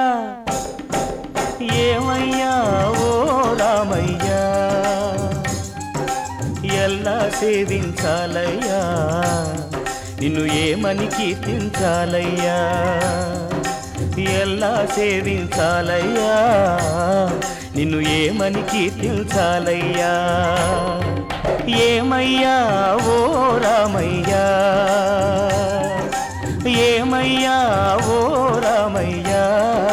ఏమయ్యా ఓ రామయ్యా ఎలా సేవించాలయ్యా నిన్ను ఏమని కీర్తించాలయ్యా ఎలా సేవించాలయ్యా నిన్ను ఏమని కీర్తించాలయ్యా ఏమయ్యా ఓ రామయ్యా ఏమయ్యా ఓ రామయ్యా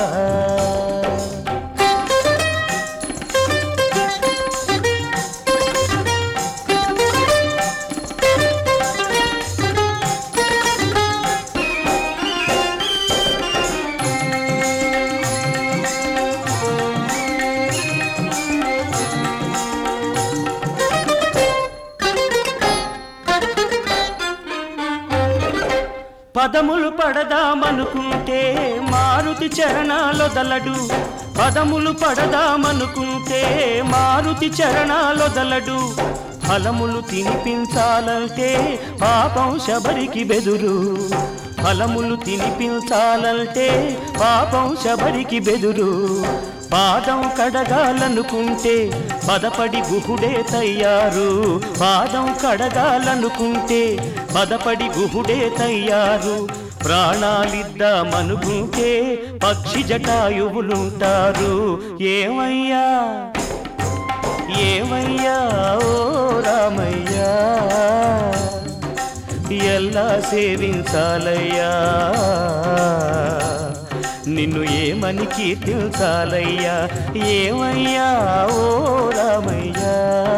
పదములు పడదామనుకుంటే మారుతి చరణాలొదలడు పదములు పడదామనుకుంటే మారుతి చరణాలొదలడు ఫలములు తినిపించాలంటే పాపం శబరికి బెదురు ఫలములు తినిపించాలంటే పాపం శబరికి బెదురు పాదం కడగాలనుకుంటే పదపడి గుహుడే తయ్యారు పాదం కడగాలనుకుంటే పదపడి గుహుడే తయ్యారు ప్రాణాలిద్దామనుకుంటే పక్షి జటాయువులుంటారు ఏమయ్యా ఏమయ్యా ఓ రామయ్యా ఎలా సేవించాలయ్యా నిన్ను ఏమని కీర్తించాలయ్యా ఏమయ్యా ఓ రామయ్యా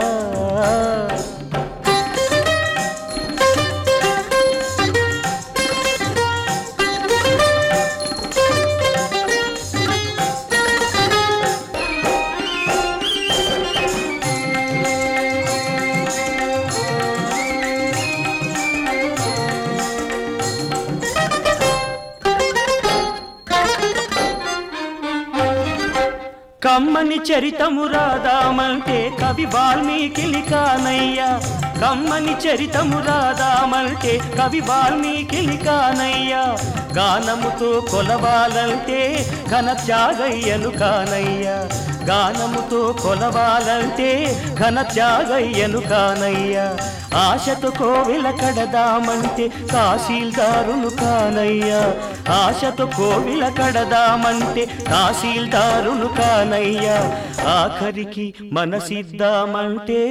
కమ్మని చరితము రాదామంటే కవి వాల్మీకిలి కానయ్యా కమ్మని చరితము రాదామంటే కవి వాల్మీకిలి కానయ్యా గానముతో కొలవాలంటే ఘన త్యాగయ్యను కానయ్యా గానముతో కొలవాలంటే ఘన త్యాగయ్యను కానయ్యా ఆశతో కోవిల కడదామంటే తహసీల్దారును కానయ్యా ఆశతో కోవిల కడదామంటే తహసీల్దారును కానయ్యా ఆఖరికి మనసిద్దామంటే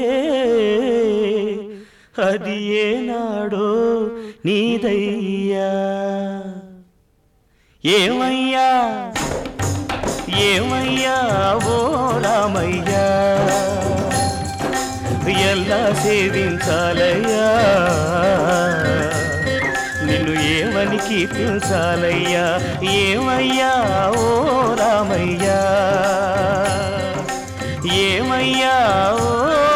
అది ఏనాడో నీదయ్యా ఏమయ్యా ఏమయ్యా ఓ రామయ్యా ఎలా సేవించాలయ్యా నిన్ను ఏమని కీర్తించాలయ్యా ఏమయ్యా ఓ రామయ్యా ఏమయ్యా ఓ